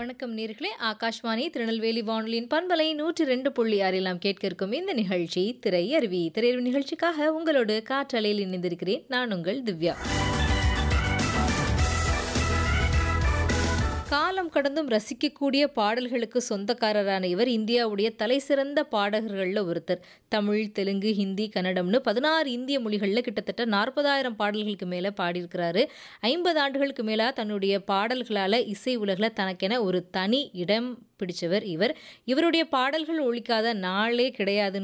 வணக்கம் நேர்களே ஆகாஷ்வாணி திருநெல்வேலி வானொலியின் பண்பலை நூற்றி ரெண்டு புள்ளி ஆறில் நாம் கேட்க இருக்கும் இந்த நிகழ்ச்சி திரை அருவி திரையருவி நிகழ்ச்சிக்காக உங்களோடு காற்றலையில் இணைந்திருக்கிறேன் நான் உங்கள் திவ்யா காலம் கடந்தும் ரசிக்கக்கூடிய பாடல்களுக்கு சொந்தக்காரரான இவர் இந்தியாவுடைய தலைசிறந்த பாடகர்களில் ஒருத்தர் தமிழ் தெலுங்கு ஹிந்தி கன்னடம்னு பதினாறு இந்திய மொழிகளில் கிட்டத்தட்ட நாற்பதாயிரம் பாடல்களுக்கு மேலே பாடியிருக்கிறாரு ஐம்பது ஆண்டுகளுக்கு மேலே தன்னுடைய பாடல்களால் இசை உலகில் தனக்கென ஒரு தனி இடம் பிடிச்சவர் இவர் இவருடைய பாடல்கள் ஒழிக்காத நாளே கிடையாதுன்னு